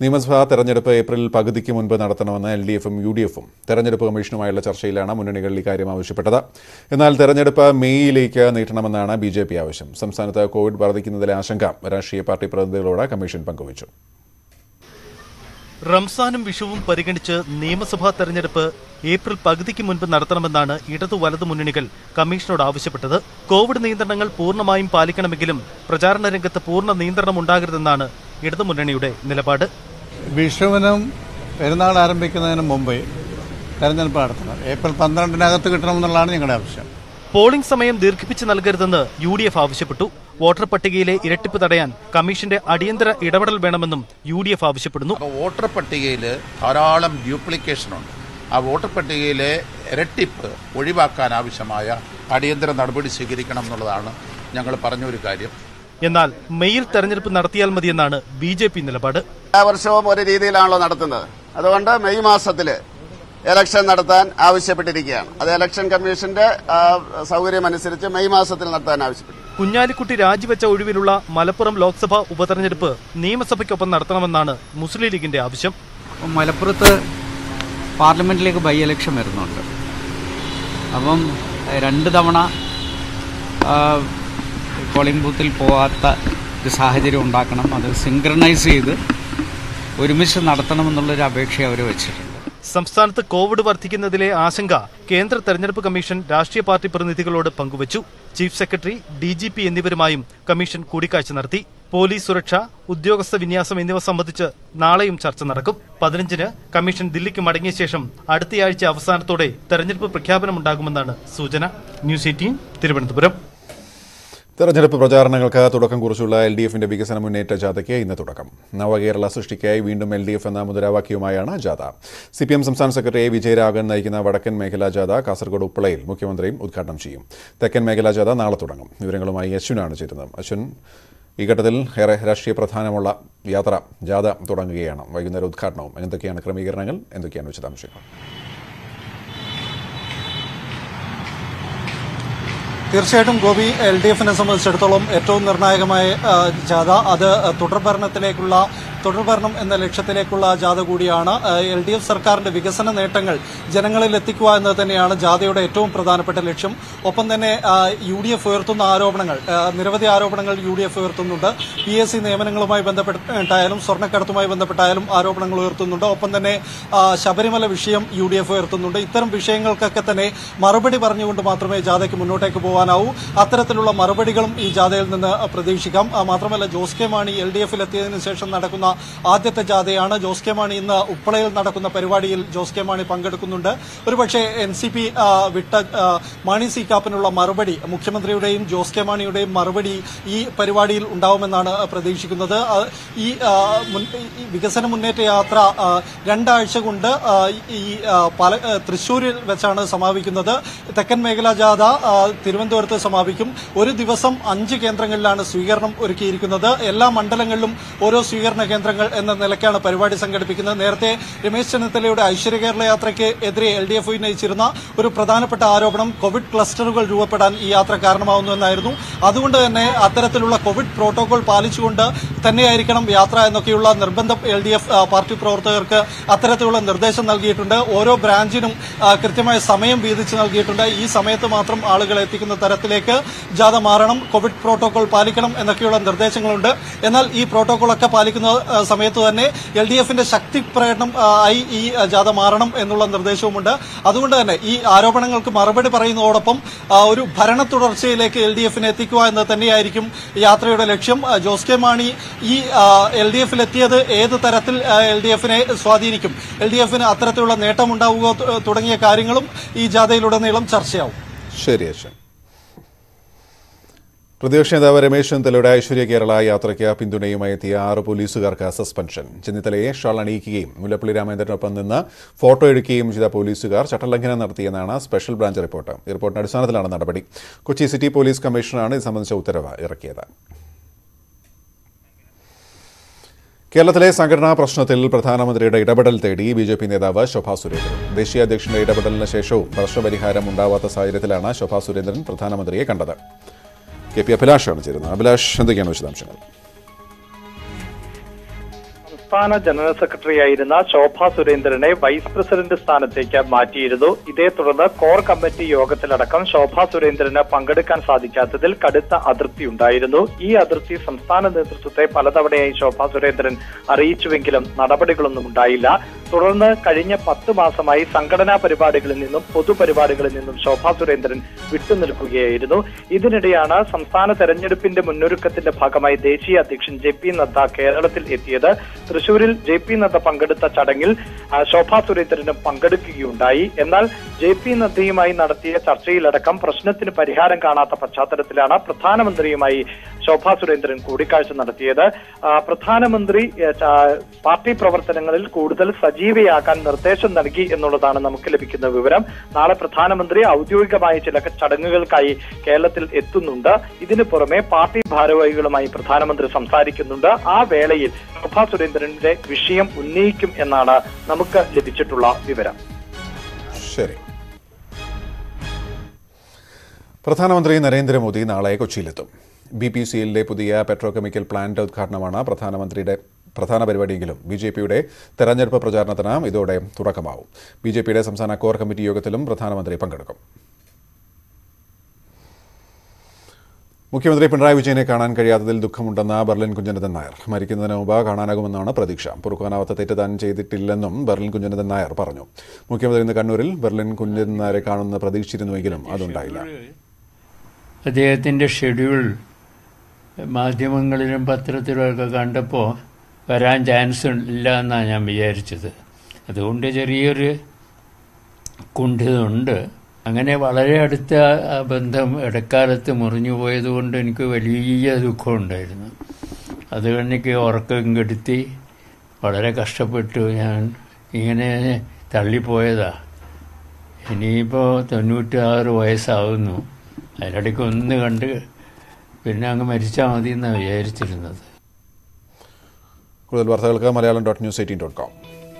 നിയമസഭാ തെരഞ്ഞെടുപ്പ് ഏപ്രിൽ പകുതിക്ക് മുൻപ് നടത്തണമെന്ന് എൽ ഡി എഫും യു ഡി എഫും തെരഞ്ഞെടുപ്പ് കമ്മീഷനുമായുള്ള ചർച്ചയിലാണ് മുന്നണികൾ ഇക്കാര്യം ആവശ്യപ്പെട്ടത് എന്നാൽ തെരഞ്ഞെടുപ്പ് മെയ്യിലേക്ക് നീട്ടണമെന്നാണ് ബി ജെ പി ആവശ്യം സംസ്ഥാനത്ത് കോവിഡ് വർദ്ധിക്കുന്നതിലെ ആശങ്ക രാഷ്ട്രീയ പാർട്ടി പ്രതിനിധികളോട് കമ്മീഷൻ പങ്കുവച്ചു റംസാനും വിഷുവും പരിഗണിച്ച് നിയമസഭാ തെരഞ്ഞെടുപ്പ് ഏപ്രിൽ പകുതിക്ക് മുൻപ് നടത്തണമെന്നാണ് ഇടതു വലതു മുന്നണികൾ കമ്മീഷനോട് ആവശ്യപ്പെട്ടത് കോവിഡ് നിയന്ത്രണങ്ങൾ പൂർണ്ണമായും പാലിക്കണമെങ്കിലും പ്രചാരണ രംഗത്ത് പൂർണ്ണ നിയന്ത്രണം ഉണ്ടാകരുതെന്നാണ് ഇടതു മുന്നണിയുടെ നിലപാട് വിഷുവിനും പെരുന്നാൾ ആരംഭിക്കുന്നതിന് മുമ്പ് തെരഞ്ഞെടുപ്പ് നടത്തണം ഏപ്രിൽ പന്ത്രണ്ടിനകത്ത് കിട്ടണമെന്നുള്ളതാണ് ഞങ്ങളുടെ ആവശ്യം പോളിംഗ് സമയം ദീർഘിപ്പിച്ച് നൽകരുതെന്ന് യു ഡി എഫ് ആവശ്യപ്പെട്ടു വോട്ടർ പട്ടികയിലെ ഇരട്ടിപ്പ് തടയാൻ കമ്മീഷന്റെ അടിയന്തര ഇടപെടൽ വേണമെന്നും യു ഡി എഫ് ആവശ്യപ്പെടുന്നു അപ്പോൾ വോട്ടർ പട്ടികയിൽ ധാരാളം ഡ്യൂപ്ലിക്കേഷൻ ഉണ്ട് ആ വോട്ടർ പട്ടികയിലെ ഇരട്ടിപ്പ് ഒഴിവാക്കാൻ ആവശ്യമായ അടിയന്തര നടപടി സ്വീകരിക്കണം എന്നുള്ളതാണ് ഞങ്ങൾ പറഞ്ഞ ഒരു കാര്യം എന്നാൽ മെയ്യിൽ തെരഞ്ഞെടുപ്പ് നടത്തിയാൽ മതിയെന്നാണ് ബി ജെ പി നിലപാട് എല്ലാ വർഷവും ഒരു രീതിയിലാണല്ലോ നടത്തുന്നത് അതുകൊണ്ട് മെയ് മാസത്തിൽ ഇലക്ഷൻ നടത്താൻ ആവശ്യപ്പെട്ടിരിക്കുകയാണ് അത് ഇലക്ഷൻ കമ്മീഷന്റെ ആ, സൗകര്യമനുസരിച്ച് മെയ് മാസത്തിൽ നടത്താൻ ആവശ്യപ്പെട്ടു കുഞ്ഞാലിക്കുട്ടി രാജിവെച്ച ഒഴിവിലുള്ള മലപ്പുറം ലോക്സഭാ ഉപതെരഞ്ഞെടുപ്പ് നിയമസഭയ്ക്കൊപ്പം നടത്തണമെന്നാണ് മുസ്ലിം ലീഗിന്റെ ആവശ്യം മലപ്പുറത്ത് പാർലമെന്റിലേക്ക് ബൈ ഇലക്ഷൻ വരുന്നുണ്ട് അപ്പം എഹ്, രണ്ട് തവണ ആ, പോളിംഗ് ബൂത്തിൽ പോകാത്ത ഒരു സാഹചര്യം ഉണ്ടാക്കണം അത് സിങ്ക്രണൈസ് ചെയ്ത് ഒരുമിച്ച് നടത്തണമെന്നുള്ളൊരു അപേക്ഷ അവർ വെച്ചിട്ടുണ്ട് സംസ്ഥാനത്ത് കോവിഡ് വർദ്ധിക്കുന്നതിലെ ആശങ്ക കേന്ദ്ര തെരഞ്ഞെടുപ്പ് കമ്മീഷൻ രാഷ്ട്രീയ പാർട്ടി പ്രതിനിധികളോട് പങ്കുവച്ചു chief secretary D G P എന്നിവരുമായും കമ്മീഷൻ കൂടിക്കാഴ്ച നടത്തി പോലീസ് സുരക്ഷ ഉദ്യോഗസ്ഥ വിന്യാസം എന്നിവ സംബന്ധിച്ച് നാളെയും ചർച്ച നടക്കും പതിനഞ്ചിന് കമ്മീഷൻ ദില്ലിക്ക് മടങ്ങിയ ശേഷം അടുത്തയാഴ്ച അവസാനത്തോടെ തെരഞ്ഞെടുപ്പ് പ്രഖ്യാപനമുണ്ടാകുമെന്നാണ് സൂചന ന്യൂസ് എയ്റ്റീൻ തിരുവനന്തപുരം തെരഞ്ഞെടുപ്പ് പ്രചാരണങ്ങൾക്ക് തുടക്കം കുറിച്ചുള്ള എൽ ഡി എഫിന്റെ വികസന മുന്നേറ്റ ജാഥയ്ക്ക് ഇന്ന് തുടക്കം നവകേരള സൃഷ്ടിക്കായി വീണ്ടും എൽ ഡി എഫ് എന്ന മുദ്രാവാക്യവുമായാണ് ജാഥ സി പി എം സംസ്ഥാന സെക്രട്ടറി എ വിജയരാഘവൻ നയിക്കുന്ന വടക്കൻ മേഖലാ ജാഥ കാസർഗോഡ് ഉപ്പളയിൽ മുഖ്യമന്ത്രിയും ഉദ്ഘാടനം ചെയ്യും തെക്കൻ മേഖലാ ജാഥ നാളെ തുടങ്ങും വിവരങ്ങളുമായി അശ്വിനാണ് ചേരുന്നത് അശ്വിൻ ഈ ഘട്ടത്തിൽ ഏറെ രാഷ്ട്രീയ പ്രധാനമുള്ള യാത്ര ജാഥ തുടങ്ങുകയാണ് വൈകുന്നേരം ഉദ്ഘാടനവും എന്തൊക്കെയാണ് ക്രമീകരണങ്ങൾ എന്തൊക്കെയാണ് വിശദാംശങ്ങൾ തീർച്ചയായിട്ടും ഗോപി എൽ ഡി എഫിനെ സംബന്ധിച്ചിടത്തോളം ഏറ്റവും നിർണായകമായ ആ, ജാഥ അത് തുടർഭരണത്തിലേക്കുള്ള തുടർഭരണം എന്ന ലക്ഷ്യത്തിലേക്കുള്ള ജാഥ കൂടിയാണ് എൽ ഡി എഫ് സർക്കാരിന്റെ വികസന നേട്ടങ്ങൾ ജനങ്ങളിൽ എത്തിക്കുക എന്നത് തന്നെയാണ് ജാഥയുടെ ഏറ്റവും പ്രധാനപ്പെട്ട ലക്ഷ്യം ഒപ്പം തന്നെ യു ഡി എഫ് ഉയർത്തുന്ന ആരോപണങ്ങൾ ആ, നിരവധി ആരോപണങ്ങൾ യു ഡി എഫ് ഉയർത്തുന്നുണ്ട് പി എസ് സി നിയമനങ്ങളുമായി ബന്ധപ്പെട്ടായാലും സ്വർണ്ണക്കടത്തുമായി ബന്ധപ്പെട്ടായാലും ആരോപണങ്ങൾ ഉയർത്തുന്നുണ്ട് ഒപ്പം തന്നെ ആ, ശബരിമല വിഷയം യു ഡി എഫ് ഉയർത്തുന്നുണ്ട് ഇത്തരം വിഷയങ്ങൾക്കൊക്കെ തന്നെ മറുപടി പറഞ്ഞുകൊണ്ട് മാത്രമേ ജാഥയ്ക്ക് മുന്നോട്ടേക്ക് പോകാനാവൂ അത്തരത്തിലുള്ള മറുപടികളും ഈ ജാഥയിൽ നിന്ന് പ്രതീക്ഷിക്കാം ആ, മാത്രമല്ല Jose K Mani L D എഫിൽ എത്തിയതിനു ശേഷം നടക്കുന്ന ആദ്യത്തെ ജാഥയാണ് ജോസ് കെ മാണി ഇന്ന് ഉപ്പളയിൽ നടക്കുന്ന പരിപാടിയിൽ ജോസ് കെ മാണി പങ്കെടുക്കുന്നുണ്ട് ഒരുപക്ഷെ എൻ സി പി വിട്ട ആ, മാണി സി കാപ്പനുള്ള മറുപടി മുഖ്യമന്ത്രിയുടെയും ജോസ് കെ മാണിയുടെയും മറുപടി ഈ പരിപാടിയിൽ ഉണ്ടാവുമെന്നാണ് പ്രതീക്ഷിക്കുന്നത് ആ, ഈ ആ, മുൻ- ഈ വികസന മുന്നേറ്റ യാത്ര ആ, രണ്ടാഴ്ച കൊണ്ട് ആ, ഈ ആ, പാല ആ, തൃശ്ശൂരിൽ വെച്ചാണ് സമാപിക്കുന്നത് തെക്കൻ മേഖലാ ജാഥ ആ, തിരുവനന്തപുരത്ത് സമാപിക്കും ഒരു ദിവസം അഞ്ച് കേന്ദ്രങ്ങളിലാണ് സ്വീകരണം ഒരുക്കിയിരിക്കുന്നത് എല്ലാ മണ്ഡലങ്ങളിലും ഓരോ സ്വീകരണ കേന്ദ്രങ്ങൾ എന്ന നിലയ്ക്കാണ് പരിപാടി സംഘടിപ്പിക്കുന്നത് നേരത്തെ രമേശ് ചെന്നിത്തലയുടെ ഐശ്വര്യ കേരള യാത്രയ്ക്ക് എതിരെ എൽ ഡി എഫ് ഉന്നയിച്ചിരുന്ന ഒരു പ്രധാനപ്പെട്ട ആരോപണം കോവിഡ് ക്ലസ്റ്ററുകൾ രൂപപ്പെടാൻ ഈ യാത്ര കാരണമാവുന്നു എന്നായിരുന്നു അതുകൊണ്ട് തന്നെ അത്തരത്തിലുള്ള കോവിഡ് പ്രോട്ടോകോൾ പാലിച്ചുകൊണ്ട് തന്നെയായിരിക്കണം യാത്ര എന്നൊക്കെയുള്ള നിർബന്ധം എൽ ഡി എഫ് പാർട്ടി പ്രവർത്തകർക്ക് അത്തരത്തിലുള്ള നിർദ്ദേശം നൽകിയിട്ടുണ്ട് ഓരോ ബ്രാഞ്ചിനും ആ, കൃത്യമായ സമയം വീതിച്ച് നൽകിയിട്ടുണ്ട് ഈ സമയത്ത് മാത്രം ആളുകളെ എത്തിക്കുന്ന തരത്തിലേക്ക് ജാഥ മാറണം കോവിഡ് പ്രോട്ടോകോൾ പാലിക്കണം എന്നൊക്കെയുള്ള നിർദ്ദേശങ്ങളുണ്ട് എന്നാൽ ഈ പ്രോട്ടോകോളൊക്കെ പാലിക്കുന്ന ആ, സമയത്ത് തന്നെ എൽ ഡി എഫിന്റെ ശക്തി പ്രകടനം ആ, ആയി ഈ ആ, ജാഥ മാറണം എന്നുള്ള നിർദ്ദേശവുമുണ്ട് അതുകൊണ്ട് തന്നെ ഈ ആരോപണങ്ങൾക്ക് മറുപടി പറയുന്നതോടൊപ്പം ആ, ഒരു ഭരണ തുടർച്ചയിലേക്ക് എൽ ഡി എഫിനെ എത്തിക്കുക എന്നത് തന്നെയായിരിക്കും യാത്രയുടെ ലക്ഷ്യം ആ, ജോസ് കെ മാണി ഈ എൽ ഡി എഫിൽ എത്തിയത് ഏത് തരത്തിൽ എൽ ഡി എഫിനെ സ്വാധീനിക്കും എൽ ഡി എഫിന് അത്തരത്തിലുള്ള നേട്ടമുണ്ടാവുക തു- തുടങ്ങിയ കാര്യങ്ങളും ഈ ജാഥയിലുടനീളം ചർച്ചയാവും ശരി അശ്വൻ പ്രതിപക്ഷ നേതാവ് രമേശ് ചെന്നിത്തലയുടെ ഐശ്വര്യ കേരള യാത്രയ്ക്ക് പിന്തുണയുമായി എത്തിയ ആറ് പോലീസുകാർക്ക് സസ്പെൻഷൻ ചെന്നിത്തലയെ ഷാൾ അണിയിക്കുകയും മുല്ലപ്പള്ളി രാമചന്ദ്രനൊപ്പം നിന്ന് ഫോട്ടോ എടുക്കുകയും ചെയ്ത പോലീസുകാർ ചട്ടലംഘനം നടത്തിയെന്നാണ് സ്പെഷ്യൽ ബ്രാഞ്ച് റിപ്പോർട്ട് ഈ റിപ്പോർട്ടിന്റെ അടിസ്ഥാനത്തിലാണ് നടപടി കൊച്ചി സിറ്റി പോലീസ് കമ്മീഷണറാണ് ഇത് സംബന്ധിച്ച ഉത്തരവ് ഇറക്കിയത് കേരളത്തിലെ സംഘടനാ പ്രശ്നത്തിൽ പ്രധാനമന്ത്രിയുടെ ഇടപെടൽ തേടി ബി ജെ പി നേതാവ് ശോഭാ സുരേന്ദ്രൻ ദേശീയ അധ്യക്ഷന്റെ ഇടപെടലിന് ശേഷവും പ്രശ്നപരിഹാരം ഉണ്ടാവാത്ത സാഹചര്യത്തിലാണ് ശോഭാ സുരേന്ദ്രൻ പ്രധാനമന്ത്രിയെ കണ്ടത് കെ പി അഭിലാഷാണ് ചേരുന്നത് അഭിലാഷ് എന്തൊക്കെയാണ് വിശദാംശങ്ങൾ സംസ്ഥാന ജനറൽ സെക്രട്ടറിയായിരുന്ന ശോഭ സുരേന്ദ്രനെ വൈസ് പ്രസിഡന്റ് സ്ഥാനത്തേക്ക് മാറ്റിയിരുന്നു ഇതേ തുടർന്ന് കോർ കമ്മിറ്റി യോഗത്തിലടക്കം ശോഭ സുരേന്ദ്രന് പങ്കെടുക്കാൻ സാധിക്കാത്തതിൽ കടുത്ത അതൃപ്തി ഉണ്ടായിരുന്നു ഈ അതൃപ്തി സംസ്ഥാന നേതൃത്വത്തെ പലതവണയായി ശോഭ സുരേന്ദ്രൻ അറിയിച്ചുവെങ്കിലും നടപടികളൊന്നും ഉണ്ടായില്ല തുടർന്ന് കഴിഞ്ഞ പത്ത് മാസമായി സംഘടനാ പരിപാടികളിൽ നിന്നും പൊതുപരിപാടികളിൽ നിന്നും ശോഭ സുരേന്ദ്രൻ വിട്ടുനിൽക്കുകയായിരുന്നു ഇതിനിടെയാണ് സംസ്ഥാന തെരഞ്ഞെടുപ്പിന്റെ മുന്നൊരുക്കത്തിന്റെ ഭാഗമായി ദേശീയ അധ്യക്ഷൻ ജെ പി നദ്ദ കേരളത്തിൽ എത്തിയത് തൃശൂരിൽ ജെ പി നദ്ദ പങ്കെടുത്ത ചടങ്ങിൽ ആ, ശോഭ സുരേന്ദ്രനും പങ്കെടുക്കുകയുണ്ടായി എന്നാൽ ജെ പി നദ്ദയുമായി നടത്തിയ ചർച്ചയിലടക്കം പ്രശ്നത്തിന് പരിഹാരം കാണാത്ത പശ്ചാത്തലത്തിലാണ് പ്രധാനമന്ത്രിയുമായി ശോഭ സുരേന്ദ്രൻ കൂടിക്കാഴ്ച നടത്തിയത് ആ, പ്രധാനമന്ത്രി ഏ, ച- പാർട്ടി പ്രവർത്തനങ്ങളിൽ കൂടുതൽ സജീവയാക്കാൻ നിർദ്ദേശം നൽകി എന്നുള്ളതാണ് നമുക്ക് ലഭിക്കുന്ന വിവരം നാളെ പ്രധാനമന്ത്രി ഔദ്യോഗികമായ ചില ചടങ്ങുകൾക്കായി കേരളത്തിൽ എത്തുന്നുണ്ട് ഇതിനു പുറമെ പാർട്ടി ഭാരവാഹികളുമായി പ്രധാനമന്ത്രി സംസാരിക്കുന്നുണ്ട് ആ വേളയിൽ ശോഭാ സുരേന്ദ്രന്റെ വിഷയം ഉന്നയിക്കും എന്നാണ് നമുക്ക് ലഭിച്ചിട്ടുള്ള വിവരം ശരി പ്രധാനമന്ത്രി നരേന്ദ്രമോദി നാളെ കൊച്ചിയിലെത്തും ബി പി സി എല്ലിലെ പുതിയ പെട്രോ കെമിക്കൽ പ്ലാന്റ് ഉദ്ഘാടനമാണ് പ്രധാനമന്ത്രിയുടെ പ്രധാന പരിപാടിയെങ്കിലും ബി ജെ പിയുടെ തെരഞ്ഞെടുപ്പ് പ്രചാരണത്തിന് ഇതോടെ തുടക്കമാവും ബി ജെ പിയുടെ സംസ്ഥാന കോർ കമ്മിറ്റി യോഗത്തിലും പ്രധാനമന്ത്രി പങ്കെടുക്കും മുഖ്യമന്ത്രി പിണറായി വിജയനെ കാണാൻ കഴിയാത്തതിൽ ദുഃഖമുണ്ടെന്ന് ബെർലിൻ കുഞ്ഞനന്ദൻ നായർ മരിക്കുന്നതിന് മുമ്പ് കാണാനാകുമെന്നാണ് പ്രതീക്ഷ പൊറുക്കാനാവാത്ത തെറ്റ് താൻ ചെയ്തിട്ടില്ലെന്നും ബെർലിൻ കുഞ്ഞനന്ദൻ നായർ പറഞ്ഞു മുഖ്യമന്ത്രി ഇന്ന് കണ്ണൂരിൽ ബെർലിൻ കുഞ്ഞനന്ദൻ നായരെ കാണുമെന്ന് പ്രതീക്ഷിച്ചിരുന്നുവെങ്കിലും അതുണ്ടായില്ല അദ്ദേഹത്തിൻ്റെ ഷെഡ്യൂൾ മാധ്യമങ്ങളിലും പത്രത്തിലുമൊക്കെ കണ്ടപ്പോൾ വരാൻ ചാൻസ് ഇല്ല എന്നാണ് ഞാൻ വിചാരിച്ചത് അതുകൊണ്ട് ചെറിയൊരു കുണ്ഠിതമുണ്ട് അങ്ങനെ വളരെ അടുത്ത ആ ബന്ധം ഇടക്കാലത്ത് മുറിഞ്ഞു പോയതുകൊണ്ട് എനിക്ക് വലിയ ദുഃഖമുണ്ടായിരുന്നു അത് എനിക്ക് ഉറക്കം കെടുത്തി വളരെ കഷ്ടപ്പെട്ടു ഞാൻ ഇങ്ങനെ തള്ളിപ്പോയതാ ഇനിയിപ്പോൾ തൊണ്ണൂറ്റാറ് വയസ്സാവുന്നു അതിനിടയ്ക്ക് ഒന്ന് കണ്ട് പിന്നെ അങ്ങ് മരിച്ചാൽ മതി എന്നാണ് വിചാരിച്ചിരുന്നത് കൂടുതൽ വാർത്തകൾക്ക് Malayalam dot news eighteen dot com